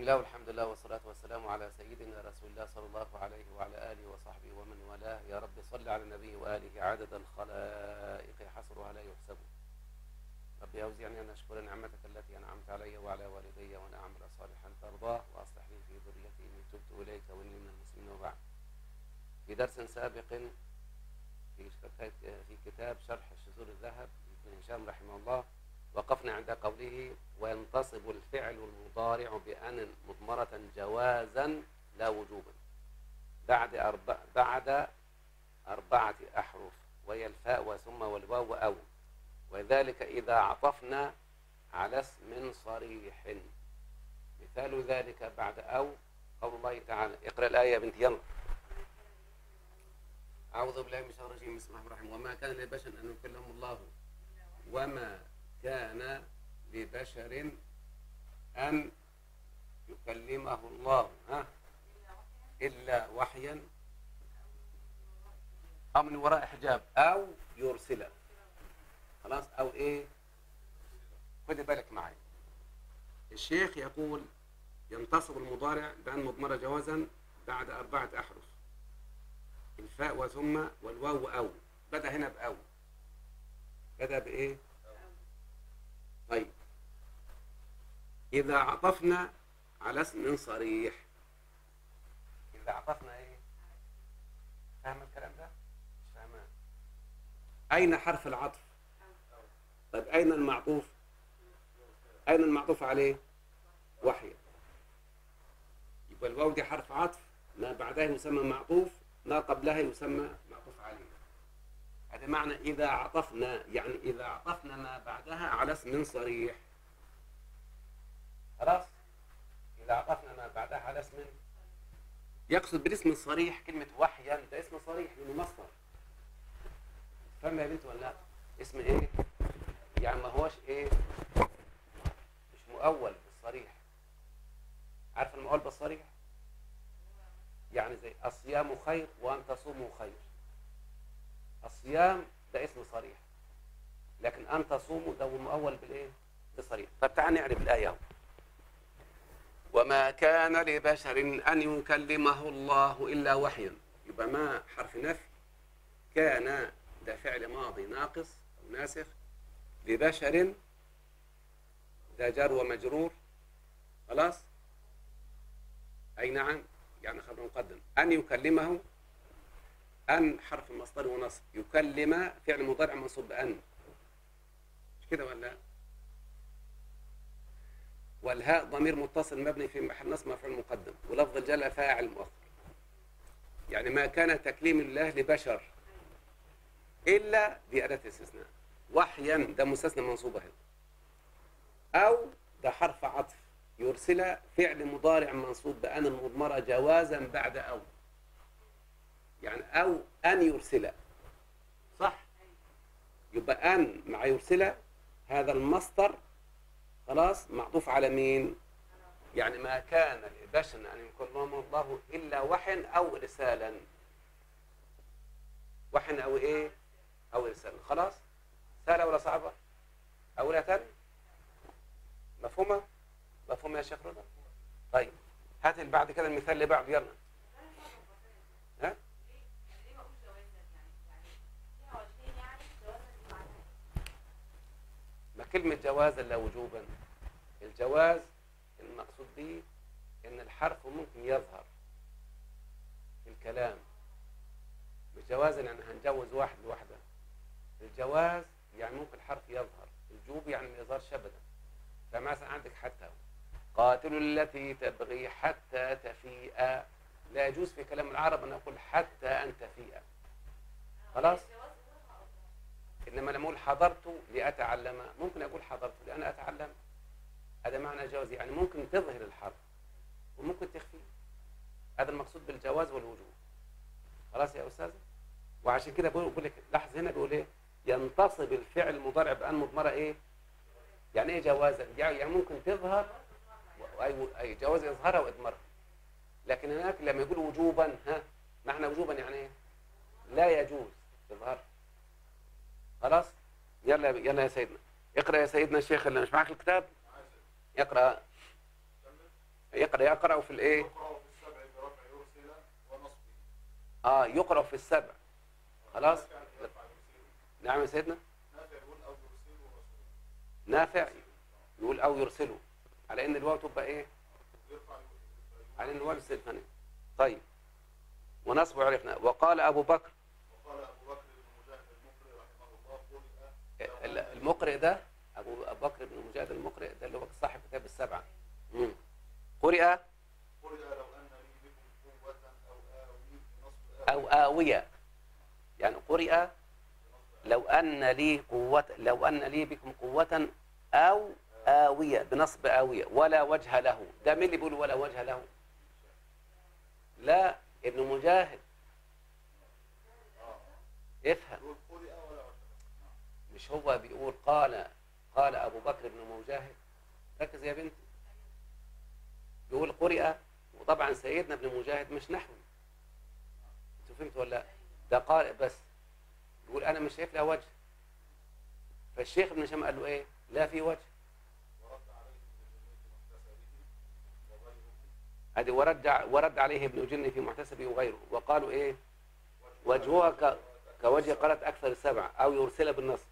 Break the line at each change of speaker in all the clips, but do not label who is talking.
الله والحمد لله والصلاة والسلام على سيدنا رسول الله صلى الله عليه وعلى آله وصحبه ومن والاه يا رب صل على النبي وآله عدد الخلائق حصرها لا يحسب ربي أوزعني أن أشكر نعمتك التي أنعمت علي وعلى والدي وأن أعمل صالحا ترضاه وأصلح لي في ذريتي إني تبت إليك وإني من المسلمين وبعد في درس سابق في في كتاب شرح شذور الذهب لابن هشام رحمه الله وقفنا عند قوله وينتصب الفعل المضارع بأن مضمرة جوازا لا وجوبا بعد أربع بعد أربعة أحرف وهي الفاء وثم والواو وأو وذلك إذا عطفنا على اسم صريح مثال ذلك بعد أو قول الله تعالى اقرأ الآية يا بنتي يلا أعوذ بالله من الشيطان الرجيم بسم الله الرحمن الرحيم وما كان لبشر أن يكلم الله وما كان لبشر أن يكلمه الله ها إلا وحيا أو من وراء حجاب أو يرسله خلاص أو إيه خد بالك معي الشيخ يقول ينتصب المضارع بأن مضمرة جوازا بعد أربعة أحرف الفاء وثم والواو أو بدأ هنا بأو بدأ بإيه طيب إذا عطفنا على اسم صريح إذا عطفنا إيه فاهم الكلام ده مش فاهمان أين حرف العطف طيب أين المعطوف أين المعطوف عليه وحي يبقى الواو دي حرف عطف ما بعدها يسمى معطوف ما قبلها يسمى معطوف عليه هذا معنى إذا عطفنا يعني إذا عطفنا ما بعدها على اسم صريح خلاص إذا عطفنا ما بعدها على اسم يقصد بالاسم الصريح كلمة وحيا ده اسم صريح من مصدر فاهم يا بنت ولا لا اسم ايه يعني ما هوش ايه مش مؤول بالصريح عارف المؤول بالصريح يعني زي الصيام خير وان تصوموا خير الصيام ده اسم صريح لكن ان تصوموا ده مؤول بالايه بالصريح طب تعال نعرف الايه اهو وما كان لبشر ان يكلمه الله الا وحيا يبقى ما حرف نفي كان ده فعل ماضي ناقص او ناسخ لبشر ده جار ومجرور خلاص اي نعم يعني خبر مقدم ان يكلمه أن حرف المصدر ونصب يكلم فعل مضارع منصوب بأن مش كده ولا والهاء ضمير متصل مبني في محل نصب مفعول مقدم ولفظ الجلالة فاعل مؤخر يعني ما كان تكليم الله لبشر إلا دي أداة استثناء وحيا ده مستثنى منصوب هنا أو ده حرف عطف يرسل فعل مضارع منصوب بأن المضمرة جوازا بعد أو يعني أو أن يرسل صح يبقى أن مع يرسل هذا المصدر خلاص معطوف على مين يعني ما كان لبشر أن يكلم الله إلا وحي أو رسالا وحي أو إيه أو رسالا خلاص سهلة ولا صعبة أولى تاني مفهومة مفهومة يا شيخ رضا طيب هات بعد كده المثال اللي بعده يلا ها ما كلمة جوازا لا وجوبا الجواز المقصود به ان الحرف ممكن يظهر في الكلام مش جوازا يعني هنجوز واحد لوحده الجواز يعني ممكن الحرف يظهر الجوب يعني ما يظهرش ابدا فمثلا عندك حتى قاتلوا التي تبغي حتى تفيء لا يجوز في كلام العرب ان اقول حتى ان تفيء خلاص انما لما اقول حضرت لاتعلم ممكن اقول حضرت لان اتعلم هذا معنى جواز يعني ممكن تظهر الحرف وممكن تخفيه هذا المقصود بالجواز والوجوب خلاص يا استاذ وعشان كده بقول لك لاحظ هنا بيقول ايه ينتصب الفعل المضارع بان مضمره ايه يعني ايه جوازا يعني ممكن تظهر اي اي جواز يظهرها وادمرها لكن هناك لما يقول وجوبا ها معنى وجوبا يعني ايه لا يجوز اظهار خلاص يلا يلا يا سيدنا اقرا يا سيدنا الشيخ اللي مش معك الكتاب اقرا يقرأ يقرأ في الايه
يقرأ في السبع برفع يرسل ونصبه
اه يقرأ في السبع خلاص
نافع يرفع يرسل
نعم يا سيدنا
نافع يقول أو يرسل ورسول
نافع يقول او يرسله على ان الواو تبقى ايه
يرفع يرسل
على ان الواو الثاني طيب ونصب عرفنا وقال ابو بكر
وقال أبو بكر بن مجاهد المقري رحمه الله قرئ
ال- المقرئ ده ابو أبو بكر بن مجاهد المقرئ ده اللي هو صاحب كتاب السبعه مم. قرئ
قرئ لو أن لي بكم قوة أو آوي بنصب
او آوية يعني قرئ لو ان لي قوة لو ان لي بكم قوة او آوية بنصب آوية ولا وجه له ده مين اللي بيقول ولا وجه له لا ابن مجاهد افهم
يقول قرئ ولا وجه
مش هو بيقول قال قال ابو بكر بن مجاهد ركز يا بنتي بيقول قرئ وطبعا سيدنا ابن مجاهد مش نحوي انتوا فهمتوا ولا لا ده قارئ بس بيقول انا مش شايف لها وجه فالشيخ ابن هشام قال له ايه لا في وجه
ورد عليه ابن جنيه في محتسبه وغيره
ادي ورد ورد عليه ابن جني في محتسبه وغيره وقالوا ايه وجهها ك... كوجه قالت اكثر السبع او يرسل بالنص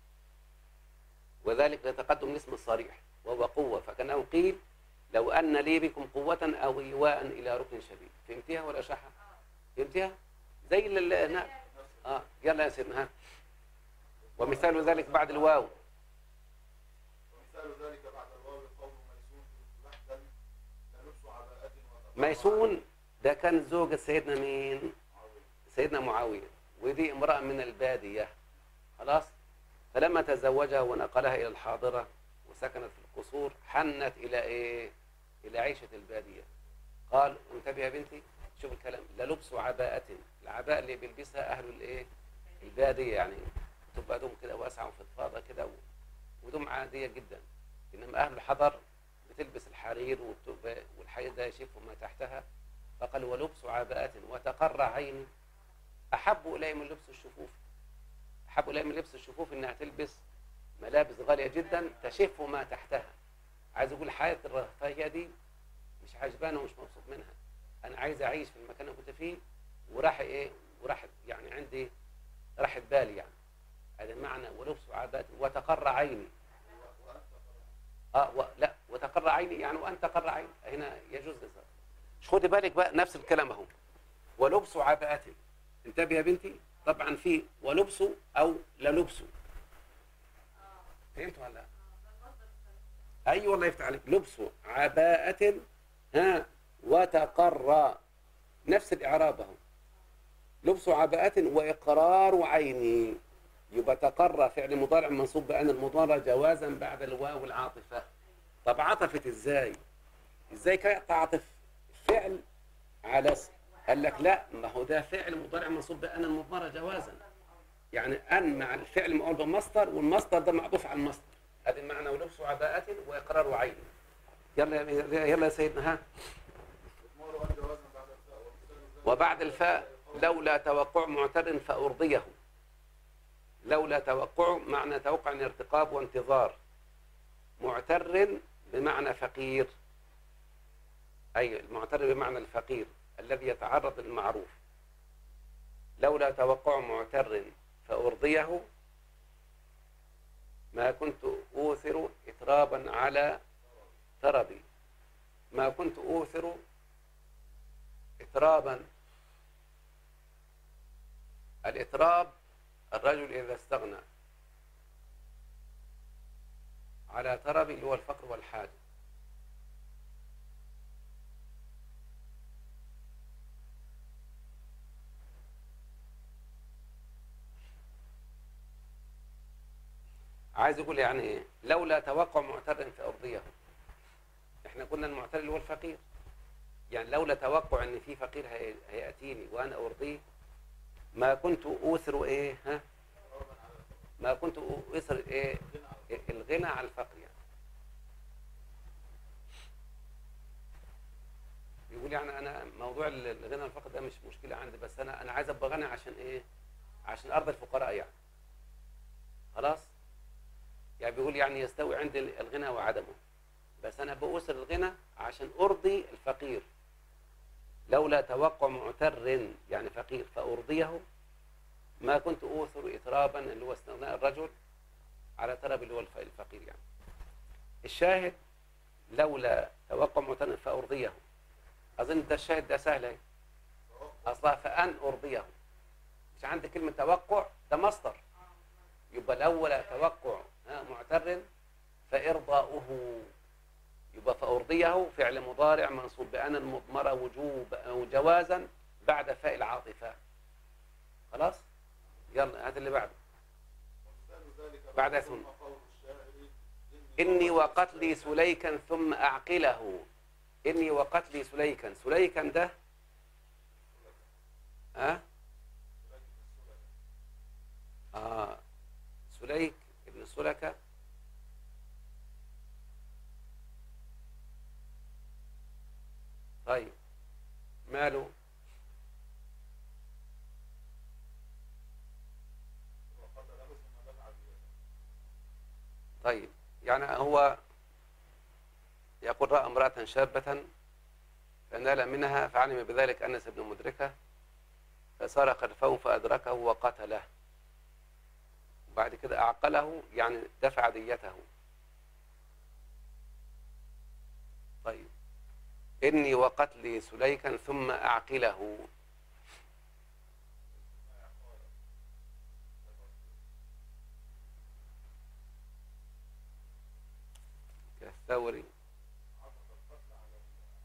وذلك لتقدم الاسم الصريح وهو قوه فكانه قيل لو ان لي بكم قوه او ايواء الى ركن شديد فهمتيها ولا اشرحها فهمتيها زي اللي نعم اه يلا يا سيدنا ها ومثال ذلك بعد الواو
ومثال ذلك بعد الواو قول ميسون لحدا للبس عباءة وتقطع
ميسون ده كان زوجة سيدنا مين سيدنا معاوية ودي امرأة من البادية خلاص فلما تزوجها ونقلها إلى الحاضرة وسكنت في القصور حنت إلى إيه إلى عيشة البادية قال انتبه يا بنتي شوف الكلام للبس عباءة العباءة اللي بيلبسها أهل الإيه البادية يعني تبقى دوم كده واسعة وفضفاضة كده و- ودوم عادية جدا إنما أهل الحضر بتلبس الحرير والتوب- والحرير ده يشف ما تحتها فقال ولبس عباءة وتقر عيني أحب إلي من لبس الشفوف أحب إلي من لبس الشفوف إنها تلبس ملابس غالية جدا تشف ما تحتها عايز أقول حياة الرفاهية دي مش عجبانة ومش مبسوط منها أنا عايز أعيش في المكان اللي كنت فيه وراح إيه وراح يعني عندي راحة بالي يعني هذا معنى ولبس عباءة وتقر عيني اه و... لا وتقر عيني يعني وان تقر عيني هنا يجوز الزرع مش خدي بالك بقى نفس الكلام اهو ولبس عباءة انتبه يا بنتي طبعا في ولبس او للبس فهمت ولا لا؟ اي والله يفتح عليك لبس عباءة ها وتقر نفس الاعراب اهو لبس عباءة واقرار عيني يبقى تقر فعل مضارع منصوب بأن المضارع جوازا بعد الواو العاطفة طب عطفت ازاي ازاي كان تعطف فعل على اسم قال لك لا ما هو ده فعل مضارع منصوب بأن المضارع جوازا يعني أن مع الفعل مقول بمصدر والمصدر ده معطوف على المصدر هذا المعنى ولبس عباءة وإقرار عين يلا يلا يا سيدنا ها
إضمار أن جوازا بعد الفاء ومثال ذلك
وبعد الفاء لولا توقع معتر فأرضيه لولا توقع معنى توقع عن ارتقاب وانتظار معتر بمعنى فقير أي المعتر بمعنى الفقير الذي يتعرض للمعروف لولا توقع معتر فأرضيه ما كنت أوثر إترابا على تربي ما كنت أوثر إترابا الإتراب الرجل إذا استغنى على ترب اللي هو الفقر والحاجة عايز يقول يعني ايه لولا توقع معتر في أرضيه احنا قلنا المعتر اللي هو الفقير يعني لولا توقع ان في فقير هي- هيأتيني وانا ارضيه ما كنت اوثر ايه ها ما كنت اوثر ايه الغنى على الفقر يعني يقول يعني انا موضوع الغنى عن الفقر ده مش مشكله عندي بس انا انا عايز ابقى غني عشان ايه عشان ارضي الفقراء يعني خلاص يعني بيقول يعني يستوي عندي الغنى وعدمه بس انا بأوسر الغنى عشان ارضي الفقير لولا توقع معتر يعني فقير فارضيه ما كنت اوثر اطرابا اللي هو استغناء الرجل على طلب اللي هو الف- الفقير يعني الشاهد لولا توقع معتر فارضيه اظن ده الشاهد ده سهل اهي اصلها فان ارضيه مش عندي كلمه توقع ده مصدر يبقى الاول توقع ها، معتر فارضاؤه يبقى فارضيه فعل مضارع منصوب بان المضمره وجوب او جوازا بعد فاء العاطفه خلاص يلا هذا اللي بعده
ومثال ذلك
بعد
ما
ثم.
قول الشاعر
إني وقتلي سليكا ثم أعقله إني وقتلي سليكا سليكا ده ها آه سليك ابن سلكة طيب ماله
وقتله ثم دفع بيده
طيب يعني هو يقول رأى امرأة شابة فنال منها فعلم بذلك أنس بن مدركة فصار خلفه فأدركه وقتله وبعد كده أعقله يعني دفع ديته طيب إني وقتلي سليكا ثم أعقله كالثوري
عطف القتل على ال-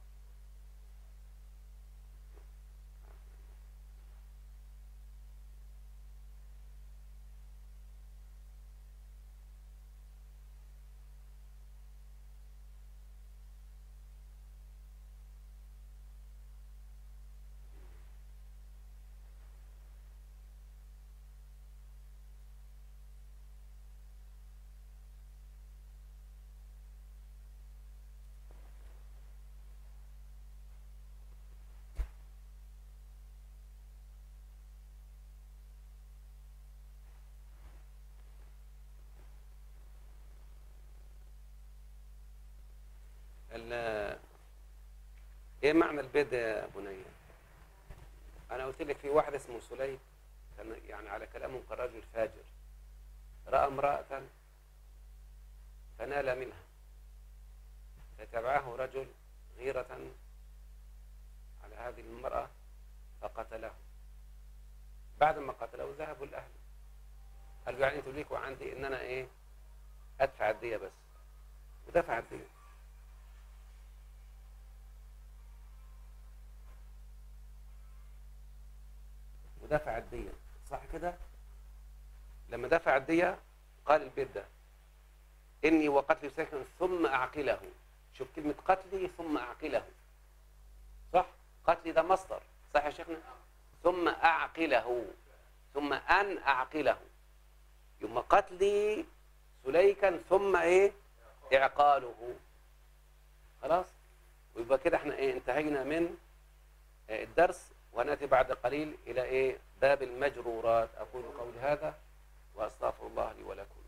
ال- ايه معنى البيت ده يا بني انا قلت لك في واحد اسمه سليك كان يعني على كلامه كان رجل فاجر راى امراه فنال منها فتبعه رجل غيرة على هذه المرأة فقتله بعد ما قتله ذهبوا الأهل قالوا يعني انتوا ليكوا عندي ان انا ايه ادفع الدية بس ودفع الدية ودفع الدية صح كده لما دفع الدية قال البيت ده إني وقتلي ساكن ثم أعقله شوف كلمة قتلي ثم أعقله صح قتلي ده مصدر صح يا شيخنا ثم أعقله ثم أن أعقله يوم قتلي سليكا ثم إيه إعقاله خلاص ويبقى كده احنا ايه انتهينا من آه، الدرس ونأتي بعد قليل إلى إيه باب المجرورات أقول قولي هذا وأستغفر الله لي ولكم